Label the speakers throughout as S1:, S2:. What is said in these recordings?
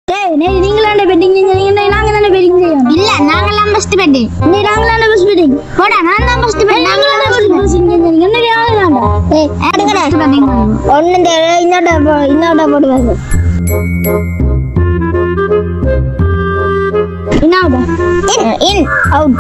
S1: டேய் நேத்து நீங்களாண்ட பெட்டிங் செஞ்சீங்க நாங்க தானே பெட்டிங் செய்யணும்
S2: இல்ல நாங்கெல்லாம் ஃபர்ஸ்ட் பெட்டிங்
S1: நீ நாங்களாண்ட ஃபர்ஸ்ட் பெட்டிங்
S2: போடா நான் தான் ஃபர்ஸ்ட் பெட்டிங்
S1: நாங்களாண்ட ஃபர்ஸ்ட் பெட்டிங் செஞ்சீங்க என்ன நாங்களாண்ட
S2: ஏய் அடுங்கடா பெட்டிங்
S1: ஒன்னு இந்த இன்னொட்ட போ- இன்னொட்ட போட்டு பேசு இன்னொட்ட
S2: இன் இன் அவுட்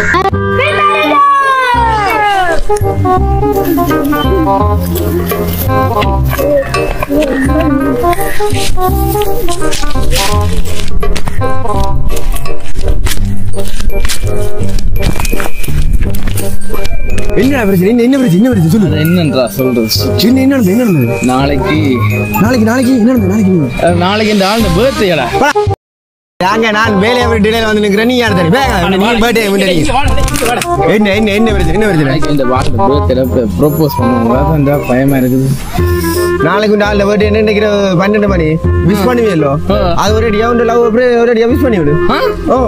S3: என்ன பிரச்சனை என்ன என்ன பிரச்சனை என்ன பிரச்சனை சொல்லு
S4: அது என்னன்றா சொல்றது
S3: என்ன என்ன நடந்தது என்ன நடந்தது
S4: நாளைக்கு
S3: நாளைக்கு நாளைக்கு என்ன நடந்தது நாளைக்கு என்ன?
S4: அஹ், நாளைக்கு இந்த ஆள் பர்த்டேடா
S3: நாங்க நான் வேலையை விட்டு டிலேல வந்து நிக்கிறேன் நீ யார் தனி வேக நீ பர்த்டே முன்னாடி என்ன என்ன என்ன பிரச்சனை என்ன பிரச்சனை
S4: நாளைக்கு இந்த வாழ்க்கை பர்த்டே ப்ரோபோஸ் பண்ணுவாங்க பயமா இருக்குது
S3: நாளைக்கு இந்த ஆள் பர்த்டே என்ன நினைக்கிற பன்னெண்டு மணி விஷ் பண்ணுவே இல்லோ
S4: ஆ.
S3: அது ஒரு அடியா உண்டு லவ் அப்படியே ஒரு அடியா விஷ் பண்ணி விடு ஓ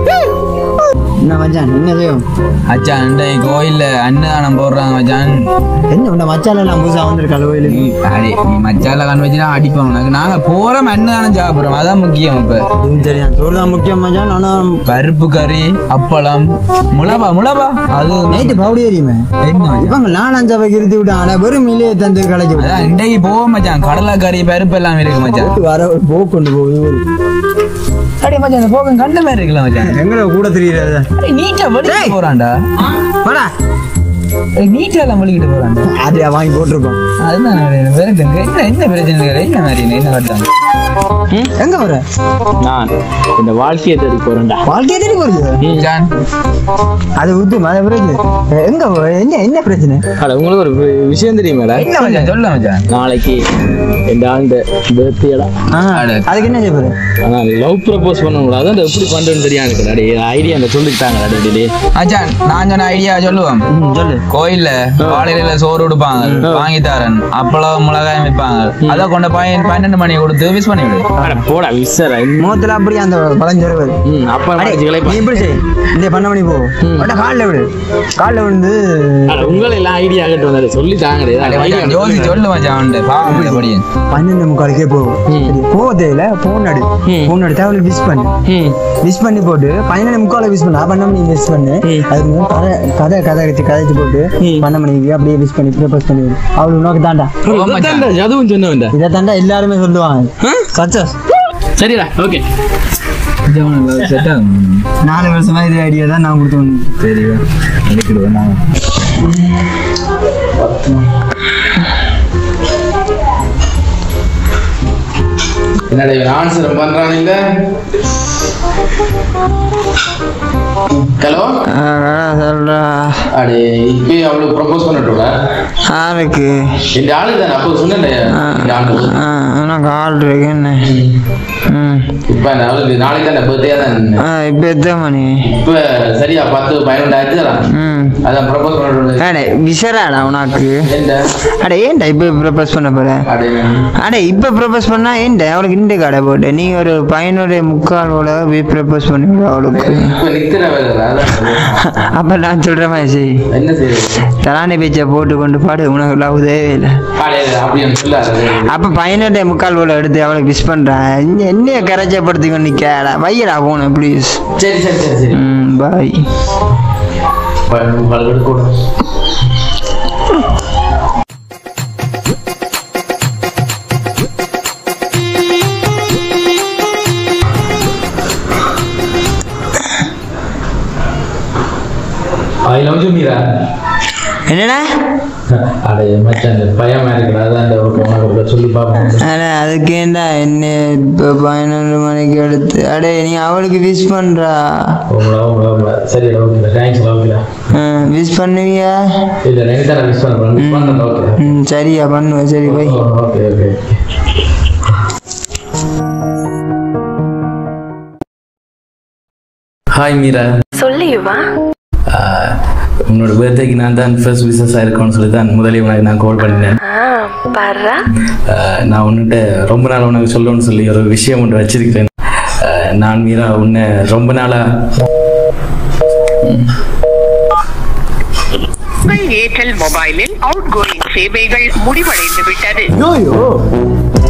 S3: என்ன மச்சான் என்ன செய்யும்
S5: அச்சான் இந்த கோயில்ல அன்னதானம் போடுறாங்க மச்சான்
S3: என்ன உண்ட மச்சான் எல்லாம் புதுசா வந்திருக்காள் கோயிலுக்கு
S5: நீ அடே நீ மச்சால கண் வச்சுனா அடிப்பாங்க உனக்கு நாங்க போறோம் அன்னதானம் சாப்பிடுறோம் அதான் முக்கியம் இப்ப
S3: சரியா சோறு தான் முக்கியம் மச்சான் ஆனா
S5: பருப்பு கறி அப்பளம் முளபா முளபா அது
S3: நைட்டு பவுடி எரியுமே
S5: என்ன மச்சான்?
S3: இவங்க நாலாம் சபைக்கு இருத்தி விட்டாங்க வெறும் மில்லியை தந்து கலைச்சு
S5: அதான் இன்றைக்கு போவோம் மச்சான் கடலை கறி பருப்பு எல்லாம் இருக்கு மச்சான்
S3: வர போக்கு கொண்டு போகுது
S5: அடே மச்சான் இந்த போகம் கண்ட மாதிரி இருக்குல்ல மச்சான்
S3: எங்களை கூட தெரியுது
S5: அடே நீட்டா வலிக்கிட்டு போறான்டா
S3: வாடா
S5: அடே, நீட்டா எல்லாம் வலிக்கிட்டு போறான்டா
S3: ஆதியா வாங்கி போட்டிருக்கோம்
S5: அதுதான் விரட்டுங்க என்ன என்ன பிரச்சனை இருக்கு? என்ன மாதிரி என்ன கட்டாங்க
S3: எங்க வர
S4: நான் இந்த வாழ்க்கையை தேடி போறேன்டா
S3: வாழ்க்கையை தேடி போறது
S5: மச்சான்
S3: அது உத்து மத பிரச்சனை எங்க வ- என்ன என்ன பிரச்சனை
S4: அட உங்களுக்கு ஒரு வி- விஷயம் தெரியுமாடா
S5: என்ன மச்சான் சொல்ல மச்சான்
S4: நாளைக்கு இந்த ஆண்டு பர்த்டேடா
S5: அட.
S3: அதுக்கு என்ன செய்ய போற
S4: ஆனா லவ் ப்ரப்போஸ் பண்ணணும்ல அதான் எப்படி பண்றேன்னு தெரியாது எனக்கு அடே ஐடியா அந்த சொல்லிட்டாங்க அடே
S5: மச்சான் நான் சொன்ன ஐடியா சொல்லுவோம்
S3: சொல்லு
S5: கோயில்ல காலையில சோறு கொடுப்பாங்க வாங்கி தரேன் அப்பளம் மிளகாயம் விற்பாங்க அதை கொண்ட பையன் பன்னெண்டு மணி கொடுத்து மிஸ் பண்ணி விடு
S4: அட போடா விசரா
S3: முகத்துல அப்படியே அந்த பழஞ்சொரு வருது
S4: ம் அப்ப
S3: அடே,
S4: நாளைக்கு
S3: நீ இப்படி செய் இந்த பண்ண மணி போ அட காலில் விடு காலில் விழுந்து
S4: அட உங்களை எல்லாம் ஐடியா ஆகட்டும் வந்தாரு சொல்லிட்டாங்க
S5: அடே மச்சான், ஜோசி சொல்லு மச்சான் அவன்கிட்ட பாவம் படியன்
S3: பன்னெண்டு முக்காலுக்கே போகும் போக தேவையில்ல போன் அடி போன் அடித்தா அவளுக்கு விஷ் பண்ணு
S4: ம்
S3: விஷ் பண்ணி போட்டு பதினேழு முக்கால விஷ் பண்ணு பண்ண மணி விஷ் பண்ணு அதுக்கு முன்னாடி கதை கதை கதை கதை கதைச்சு போட்டு பண்ண மணிக்கு அப்படியே விஷ் பண்ணி ப்ரப்போஸ் பண்ணி விடு அவளுக்கு உனக்கு தாண்டா
S4: இதைத்தான்டா, அதுவும் சொன்ன வேண்டாம்
S3: இதை தாண்டா எல்லாருமே சொல்லுவாங்க சக்சஸ்
S4: சரிடா ஓகே
S5: செட் ஆகும்
S3: நாலு வருஷமா இதே ஐடியா தான் நான் கொடுத்து வந்தேன்
S5: சரி எடுக்கிடுவேன் நான்
S4: என்னடா இவன் ஆன்சர் பண்றான் இல்ல ஹலோ
S3: சொல்றா
S4: அடே இப்பயே அவளுக்கு ப்ரப்போஸ் பண்ணட்டும்ல
S3: யாருக்கு
S4: இந்த ஆளு தானே அப்போ சொன்னேன் இந்த ஆளு
S3: எனக்கு ஆள் இருக்கு என்ன ம்
S4: இப்ப அந்த ஆளுக்கு நாளைக்கு தான் பர்த்டே தான்
S3: இப்போ எத்தனை மணி
S4: இப்ப சரியா பத்து பதினொன்று ஆயிடுச்சு
S3: ம்
S4: அதான் ப்ரப்போஸ் பண்ணட்டும்
S3: அடே விசராடா உனக்கு
S4: என்ன
S3: அட ஏன்டா இப்போ ப்ரப்போஸ் பண்ண போற
S4: அடே
S3: அட இப்போ ப்ரப்போஸ் பண்ணா ஏன்டா அவளுக்கு இந்த கடை போட்டு நீ ஒரு பையனுடைய முக்காலோட போய் ப்ரப்போஸ் பண்ணி விடு அவளுக்கு
S4: இப்ப நிக்கிற வேலை அதான்
S3: அப்ப நான் சொல்ற மாதிரி செய்
S4: என்ன செய்யுது
S3: தலானி பேச்சை போட்டு கொண்டு பாடு உனக்கு லவ் தேவையில்லை
S4: காலையில அப்படின்னு சொல்லாது
S3: அப்ப பையனுடைய முக்கால் போல எடுத்து அவளுக்கு விஷ் பண்றேன் என்னைய கரைச்சப்படுத்தி கொண்டு நிக்கடா வையடா போன ப்ளீஸ்
S4: சரி சரி சரி சரி
S3: ம் பாய்
S4: உங்களுக்கு கூட ஐ லவ் யூ மீரா
S3: என்னடா
S4: அடே மச்சான் இந்த பயமா இருக்குடா அதான் இந்த ஒரு உனக்கு ஒரு சொல்லி பார்ப்போம்
S3: அட அதுக்கேண்டா என்ன இப்போ பதினொன்று மணிக்கு எடுத்து அடே நீ அவளுக்கு விஷ் பண்றா
S4: உங்களா உங்களா உங்களா சரி ஓகே தேங்க்ஸ் ஓகேடா
S3: விஷ் பண்ணுவியா
S4: இல்ல ரெண்டு தடவை மிஸ் பண்ணுறேன் மிஸ் பண்ணுறேன் ஓகே
S3: ம் சரியா பண்ணுவேன் சரி bye
S4: okay okay hi Meera
S6: சொல்லு யுவா
S4: ஆஹ், உன்னோட பர்த்டேக்கு நான் தான் ஃபர்ஸ்ட் பிஸ்னஸாக இருக்கணும்னு சொல்லி தான் முதலே உனக்கு நான் கால் பண்ணினேன்
S6: ஆ பாருடா
S4: ஆஹ், நான் உன்கிட்ட ரொம்ப நாள் உனக்கு சொல்லணும்னு சொல்லி ஒரு விஷயம் ஒன்று வச்சிருக்கிறேன் ஆஹ், நான் மீரா உன்னை ரொம்ப நாளாக
S7: உங்கள் ஏர்டெல் மொபைலில் அவுட் கோயிங் சேவைகள் முடிவடைந்து விட்டது
S3: ஐயோ